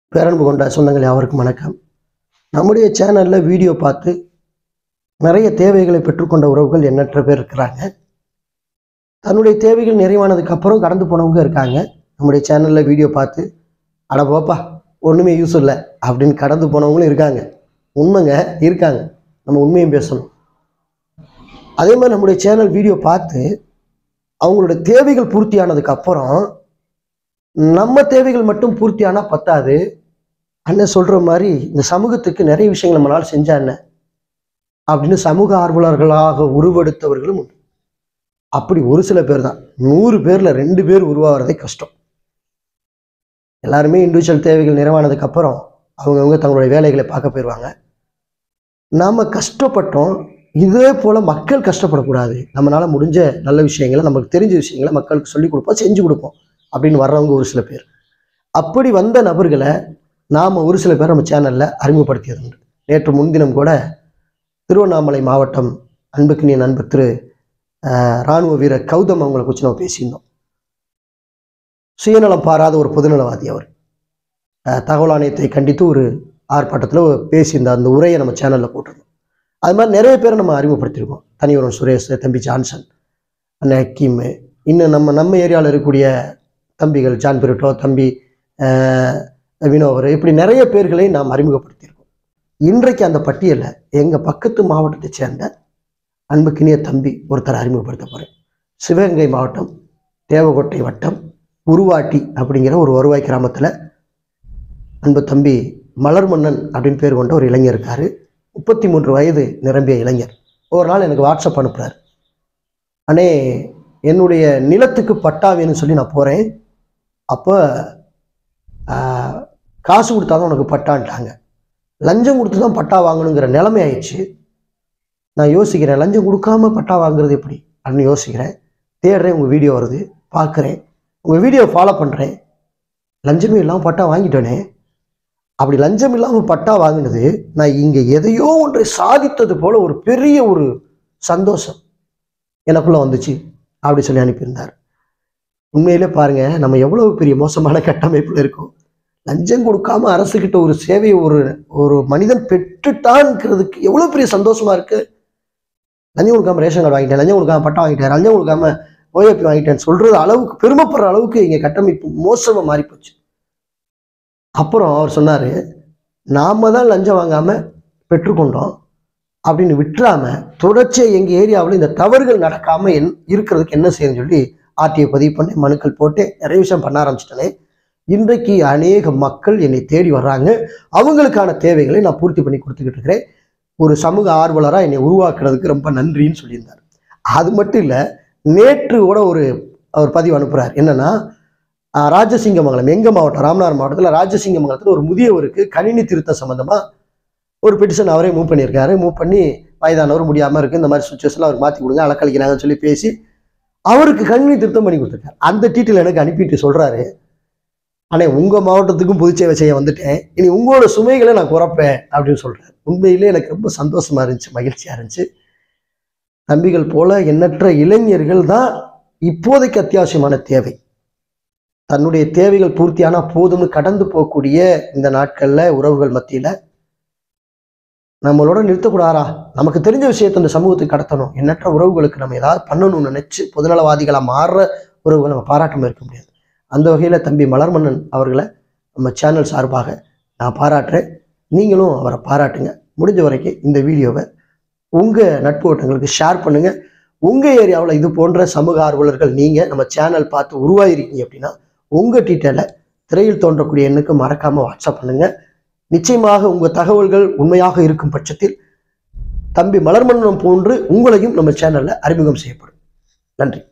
பேரன்பு கொண்ட சொந்தங்கள் யாவருக்கும் வணக்கம் நம்முடைய சேனலில் வீடியோ பார்த்து நிறைய தேவைகளை பெற்றுக்கொண்ட உறவுகள் எண்ணற்ற பேர் இருக்கிறாங்க தன்னுடைய தேவைகள் நிறைவானதுக்கு அப்புறம் கடந்து போனவங்க இருக்காங்க நம்முடைய சேனலில் வீடியோ பார்த்து அட போப்பா ஒன்றுமே யூஸ் இல்லை அப்படின்னு கடந்து போனவங்களும் இருக்காங்க உண்மைங்க இருக்காங்க நம்ம உண்மையும் பேசணும் அதே மாதிரி நம்முடைய சேனல் வீடியோ பார்த்து அவங்களோட தேவைகள் பூர்த்தியானதுக்கு அப்புறம் நம்ம தேவைகள் மட்டும் பூர்த்தியானா பத்தாது அண்ணன் சொல்ற மாதிரி இந்த சமூகத்துக்கு நிறைய விஷயங்கள் நம்மளால செஞ்சா என்ன அப்படின்னு சமூக ஆர்வலர்களாக உருவெடுத்தவர்களும் உண்டு அப்படி ஒரு சில பேர் தான் நூறு பேர்ல ரெண்டு பேர் உருவாகிறதே கஷ்டம் எல்லாருமே இண்டிவிஜுவல் தேவைகள் நிறைவானதுக்கு அப்புறம் அவங்கவுங்க தங்களுடைய வேலைகளை பார்க்க போயிடுவாங்க நாம கஷ்டப்பட்டோம் இதே போல மக்கள் கஷ்டப்படக்கூடாது நம்மளால முடிஞ்ச நல்ல விஷயங்களை நமக்கு தெரிஞ்ச விஷயங்களை மக்களுக்கு சொல்லிக் கொடுப்போம் செஞ்சு கொடுப்போம் அப்படின்னு வர்றவங்க ஒரு சில பேர் அப்படி வந்த நபர்களை நாம் ஒரு சில பேர் நம்ம சேனலில் அறிமுகப்படுத்தியது உண்டு நேற்று முன்தினம் கூட திருவண்ணாமலை மாவட்டம் அன்புக்கினிய நண்பர் திரு அஹ், ராணுவ வீரர் கௌதம் அவங்களை குறித்து நம்ம பேசியிருந்தோம் சுயநலம் பாராத ஒரு பொதுநலவாதி அவர் அஹ், தகவல் ஆணையத்தை கண்டித்து ஒரு ஆர்ப்பாட்டத்தில் பேசியிருந்த அந்த உரையை நம்ம சேனலில் போட்டிருந்தோம் அது மாதிரி நிறைய பேரை நம்ம அறிமுகப்படுத்தியிருக்கோம் தனியொருவன் சுரேஷ் தம்பி ஜான்சன் அண்ணன் ஹக்கீம் இன்னும் நம்ம நம்ம ஏரியாவில் இருக்கக்கூடிய தம்பிகள் ஜான் பிரிட்டோ தம்பி அஹ், வினோவர் இப்படி நிறைய பேர்களை நாம் அறிமுகப்படுத்தியிருக்கோம் இன்றைக்கு அந்த பட்டியலில் எங்கள் பக்கத்து மாவட்டத்தை சேர்ந்த அன்புக்கினிய தம்பி ஒருத்தர் அறிமுகப்படுத்த போகிறேன் சிவகங்கை மாவட்டம் தேவகோட்டை வட்டம் உருவாட்டி அப்படிங்கிற ஒரு வருவாய் கிராமத்தில் அன்பு தம்பி மலர்மன்னன் அப்படின்னு பேர் கொண்ட ஒரு இளைஞர் இருக்காரு முப்பத்தி மூன்று வயது நிரம்பிய இளைஞர் ஒரு நாள் எனக்கு வாட்ஸ்அப் அனுப்புகிறார் அண்ணே என்னுடைய நிலத்துக்கு பட்டா வேணும்னு சொல்லி நான் போகிறேன் அப்போ ஆஹ், காசு கொடுத்தா தான் உனக்கு பட்டான்ட்டாங்க லஞ்சம் கொடுத்து தான் பட்டா வாங்கணுங்கிற நிலைமை ஆயிடுச்சு நான் யோசிக்கிறேன் லஞ்சம் கொடுக்காம பட்டா வாங்குறது எப்படி அப்படின்னு யோசிக்கிறேன் தேடுறேன் உங்கள் வீடியோ வருது பார்க்குறேன் உங்கள் வீடியோ ஃபாலோ பண்ணுறேன் லஞ்சமே இல்லாமல் பட்டா வாங்கிட்டோனே அப்படி லஞ்சம் இல்லாமல் பட்டா வாங்கினது நான் இங்கே எதையோ ஒன்றை சாதித்தது போல ஒரு பெரிய ஒரு சந்தோஷம் எனக்குள்ளே வந்துச்சு அப்படி சொல்லி அனுப்பியிருந்தார் உண்மையிலே பாருங்க நம்ம எவ்வளவு பெரிய மோசமான கட்டமைப்பில் இருக்கோம் லஞ்சம் கொடுக்காம அரசுகிட்ட ஒரு சேவையை ஒரு ஒரு மனிதன் பெற்றுட்டான்ங்கிறதுக்கு எவ்வளோ பெரிய சந்தோஷமா இருக்கு லஞ்சம் கொடுக்காம ரேஷன் கார்டு வாங்கிட்டேன் லஞ்சம் கொடுக்காம பட்டா வாங்கிட்டேன் லஞ்சம் கொடுக்காம ஓஏபி வாங்கிட்டேன்னு சொல்றது அளவுக்கு பெருமைப்படுற அளவுக்கு இங்கே கட்டமைப்பு மோசமாக மாறி போச்சு அப்புறம் அவர் சொன்னார் நாம தான் லஞ்சம் வாங்காம பெற்றுக்கொண்டோம் அப்படின்னு விட்டுறாம தொடர்ச்சியாக எங்கள் ஏரியாவில் இந்த தவறுகள் நடக்காம என் இருக்கிறதுக்கு என்ன செய்யணும்னு சொல்லி ஆர்டிஐ பதிவு பண்ணி மனுக்கள் போட்டு நிறைய விஷயம் பண்ண ஆரம்பிச்சிட்டேனே இன்றைக்கு அநேக மக்கள் என்னை தேடி வர்றாங்க அவங்களுக்கான தேவைகளை நான் பூர்த்தி பண்ணி கொடுத்துக்கிட்டு இருக்கிறேன் ஒரு சமூக ஆர்வலராக என்னை உருவாக்குறதுக்கு ரொம்ப நன்றின்னு சொல்லியிருந்தார் அது மட்டும் இல்லை நேற்று கூட ஒரு அவர் பதிவு அனுப்புகிறார் என்னன்னா ஆஹ், ராஜசிங்கமங்கலம் எங்கள் மாவட்டம் ராமநாதபுரம் மாவட்டத்தில் ராஜசிங்கமங்கலத்தில் ஒரு முதியவருக்கு கணினி திருத்தம் சம்மந்தமாக ஒரு பெட்டிஷன் அவரே மூவ் பண்ணியிருக்காரு மூவ் பண்ணி வயதானவர் முடியாமல் இருக்குது இந்த மாதிரி சுச்சுவேஷனில் அவருக்கு மாற்றி கொடுங்க அளக்களிக்கிறாங்கன்னு சொல்லி பேசி அவருக்கு கணினி திருத்தம் பண்ணி கொடுத்துருக்காரு அந்த டீட்டெயில் எனக்கு அனுப்பிட்டு சொல்கிறாரு அண்ணே உங்கள் மாவட்டத்துக்கும் பொதுச் சேவை செய்ய வந்துட்டேன் இனி உங்களோட சுமைகளை நான் குறைப்பேன் அப்படின்னு சொல்கிறார் உண்மையிலே எனக்கு ரொம்ப சந்தோஷமா இருந்துச்சு மகிழ்ச்சியாக இருந்துச்சு தம்பிகள் போல எண்ணற்ற இளைஞர்கள் தான் இப்போதைக்கு அத்தியாவசியமான தேவை தன்னுடைய தேவைகள் பூர்த்தியானா போதும்னு கடந்து போகக்கூடிய இந்த நாட்களில் உறவுகள் மத்தியில் நம்மளோட நிறுத்தக்கூடாதா நமக்கு தெரிஞ்ச விஷயத்தை இந்த சமூகத்துக்கு கடத்தணும் எண்ணற்ற உறவுகளுக்கு நம்ம ஏதாவது பண்ணணும்னு நினைச்சு பொதுநலவாதிகளாக மாறுற உறவுகளை நம்ம பாராட்டாம இருக்க முடியாது அந்த வகையில் தம்பி மலர்மன்னன் அவர்களை நம்ம சேனல் சார்பாக நான் பாராட்டுறேன் நீங்களும் அவரை பாராட்டுங்க முடிஞ்ச வரைக்கும் இந்த வீடியோவை உங்கள் நட்பு வட்டங்களுக்கு ஷேர் பண்ணுங்கள் உங்கள் ஏரியாவில் இது போன்ற சமூக ஆர்வலர்கள் நீங்கள் நம்ம சேனல் பார்த்து உருவாயிருக்கீங்க அப்படின்னா உங்கள் டீட்டெயிலை திரையில் தோன்றக்கூடிய எண்ணுக்கு மறக்காமல் வாட்ஸ்அப் பண்ணுங்கள் நிச்சயமாக உங்கள் தகவல்கள் உண்மையாக இருக்கும் பட்சத்தில் தம்பி மலர்மன்னம் போன்று உங்களையும் நம்ம சேனலில் அறிமுகம் செய்யப்படும் நன்றி